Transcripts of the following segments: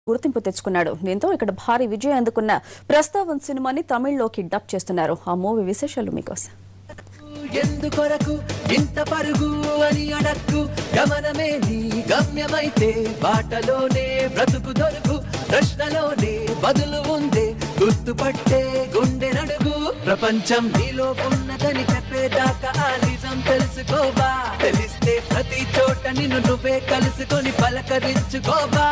గుర్తింపు తెచ్చుకున్నాడు దీంతో ఇక్కడ భారీ విజయం అందుకున్న ప్రస్తావన్ సినిమాని తమిళ్లోకి డబ్ చేస్తున్నారు ఆ మూవీ విశేషాలు మీకోసం ఎందుకొరకు ఇంత పరుగు అని అడక్కు గమనమే నీ గమ్యమైతే బాటలోనే బ్రతుకు దొరుకు ప్రశ్నలోనే బదులు ఉందే గుర్తుపట్టే గుండె నడుగు ప్రపంచం నీలో ఉన్నదని చెప్పేదాకా ఆ నిజం తెలుసుకోవా తెలిస్తే ప్రతి చోట నిన్ను నువ్వే కలుసుకొని పలకరించుకోవా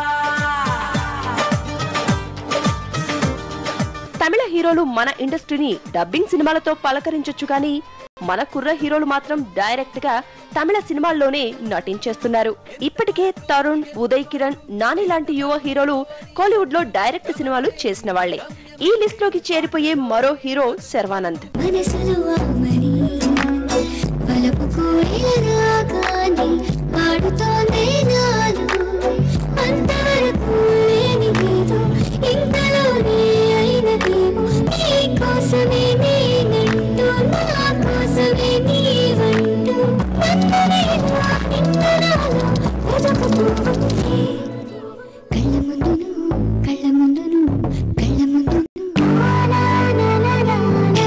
తమిళ హీరోలు మన ఇండస్ట్రీని డబ్బింగ్ సినిమాలతో పలకరించొచ్చు కానీ మన కుర్ర హీరోలు మాత్రం డైరెక్ట్ గా తమిళ సినిమాల్లోనే నటించేస్తున్నారు ఇప్పటికే తరుణ్ ఉదయ్ కిరణ్ నాని లాంటి యువ హీరోలు కోలీవుడ్ లో డైరెక్ట్ సినిమాలు చేసిన వాళ్లే ఈ లిస్ట్ లోకి చేరిపోయే మరో హీరో శర్వానంద్ మనసులో ఆమని వలపు కోయిల రాగాన్ని పాడుతోందే నాలో అంతవరకు లేనిదేదో ఇంతలోనే అయినదేమో నీ కోసమే నేనంటూ నా కోసమే నీవంటూ నన్ను నేను నిన్ననాలో వెతుకుతూ ఉంటే కళ్ళ ముందును కళ్ళ ముందును కళ్ళ ముందును నా నా నా నా నా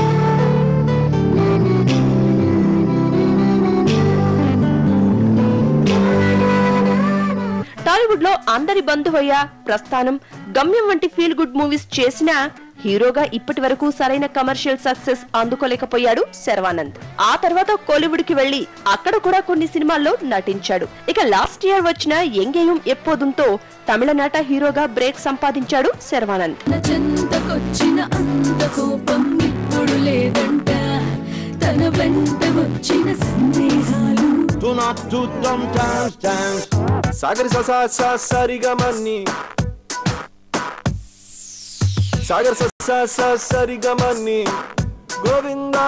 టాలీవుడ్ లో అందరి బంధువయ్య ప్రస్థానం గమ్యం వంటి ఫీల్ గుడ్ మూవీస్ చేసినా హీరోగా ఇప్పటి వరకు సరైన కమర్షియల్ సక్సెస్ అందుకోలేకపోయాడు శర్వానంద్ ఆ తర్వాత కోలీవుడ్ కి వెళ్లి అక్కడ కూడా కొన్ని సినిమాల్లో నటించాడు ఇక లాస్ట్ ఇయర్ వచ్చిన ఎంగేయం ఎప్పోదుంతో తమిళనాట హీరోగా బ్రేక్ సంపాదించాడు శర్వానంద్ తన చెంతకొచ్చిన అంత కోపం ఇప్పుడు లేదంట తన వెంట వచ్చిన సందేహాలు Do not do dumb dance dance. సాగరి స స స సరిగమని సాగర్ స స స సరిగమని గోవిందా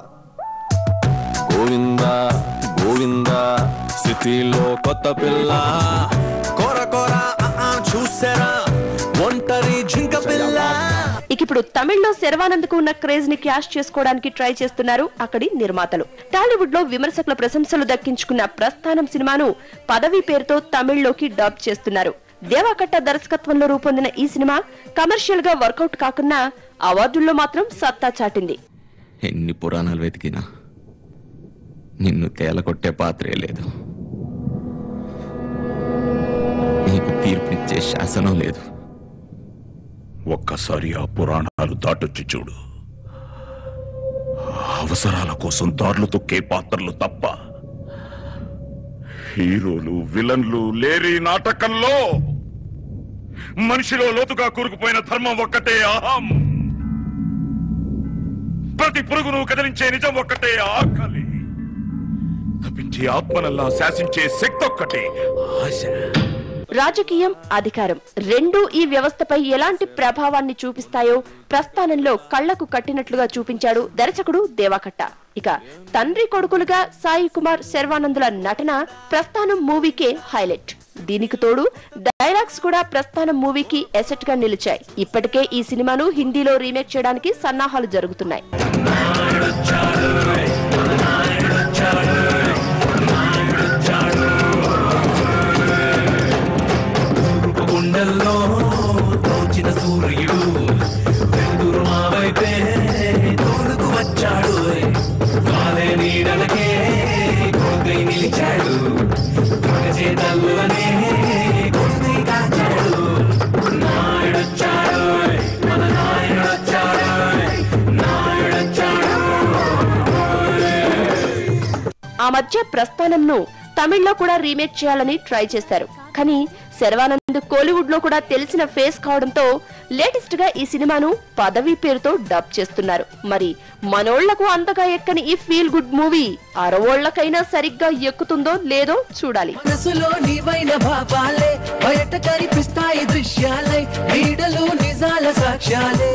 గోవిందా గోవిందా సిటీలో కొత్త పిల్ల కోర కోర ఆ, ఆ, చూసారా ఒంటరి జింక పిల్ల ఇక ఇప్పుడు తమిళ్లో శర్వానంద్ కు ఉన్న క్రేజ్ ని క్యాష్ చేసుకోవడానికి ట్రై చేస్తున్నారు అక్కడి నిర్మాతలు టాలీవుడ్ లో విమర్శకుల ప్రశంసలు దక్కించుకున్న ప్రస్థానం సినిమాను పదవి పేరుతో తమిళ్లోకి డబ్ చేస్తున్నారు దేవాకట్ట దర్శకత్వంలో రూపొందిన ఈ సినిమా కమర్షియల్ గా వర్కౌట్ కాకున్నా అవార్డుల్లో మాత్రం సత్తా చాటింది ఎన్ని పురాణాలు వెతికినా నిన్ను తేలకొట్టే పాత్రే లేదు నీకు తీర్పునిచ్చే శాసనం లేదు ఒక్కసారి ఆ పురాణాలు దాటొచ్చి చూడు అవసరాల కోసం దారులు తొక్కే పాత్రలు తప్ప హీరోలు విలన్లు లేరి నాటకంలో మనిషిలో లోతుగా కూరుకుపోయిన ధర్మం ఒక్కటే అహం ప్రతి పురుగును కదిలించే నిజం ఒక్కటే ఆకలి తప్పించే ఆత్మనల్లా శాసించే శక్తి ఒక్కటే ఆశ రాజకీయం అధికారం రెండూ ఈ వ్యవస్థపై ఎలాంటి ప్రభావాన్ని చూపిస్తాయో ప్రస్థానంలో కళ్లకు కట్టినట్లుగా చూపించాడు దర్శకుడు దేవాకట్ట ఇక తండ్రి కొడుకులుగా సాయి కుమార్ శర్వానందుల నటన ప్రస్థానం మూవీకే హైలైట్ దీనికి తోడు డైలాగ్స్ కూడా ప్రస్థానం మూవీకి ఎసెట్ గా నిలిచాయి ఇప్పటికే ఈ సినిమాను హిందీలో రీమేక్ చేయడానికి సన్నాహాలు జరుగుతున్నాయి గుండెల్లో తోచిన సూర్యుడు వెలుగురు మా వైపే తోడుకు వచ్చాడు కాలే నీడలకే కొడుకై నిలిచాడు కొడుక చేతల్లోనే కొడుకై కాచాడు నాయుడొచ్చాడు మన నాయుడొచ్చాడు నాయుడొచ్చాడు ఆ మధ్య ప్రస్థానంను తమిళ్లో కూడా రీమేక్ చేయాలని ట్రై చేశారు కానీ శర్వానంద్ కోలీవుడ్ లో కూడా తెలిసిన ఫేస్ కావడంతో లేటెస్ట్ గా ఈ సినిమాను పదవి పేరుతో డబ్ చేస్తున్నారు మరి మనోళ్లకు అంతగా ఎక్కని ఈ ఫీల్ గుడ్ మూవీ అరవోళ్లకైనా సరిగ్గా ఎక్కుతుందో లేదో చూడాలి మనసులో నీవైన భావాలే బయట కనిపిస్తాయి దృశ్యాలై నీడలు నిజాల సాక్ష్యాలే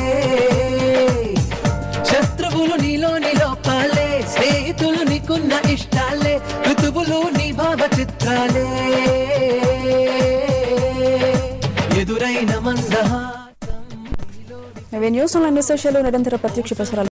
శత్రువులు నీలోని లోపాలే స్నేహితులు నీకున్న ఇష్టాలే ఋతువులు నీ భావ చిత్రాలే ఎదురైన మందహా ఇవి న్యూస్ ఆన్లైన్ విశేషాలు నిరంతర ప్రత్యక్ష ప్రసారాలు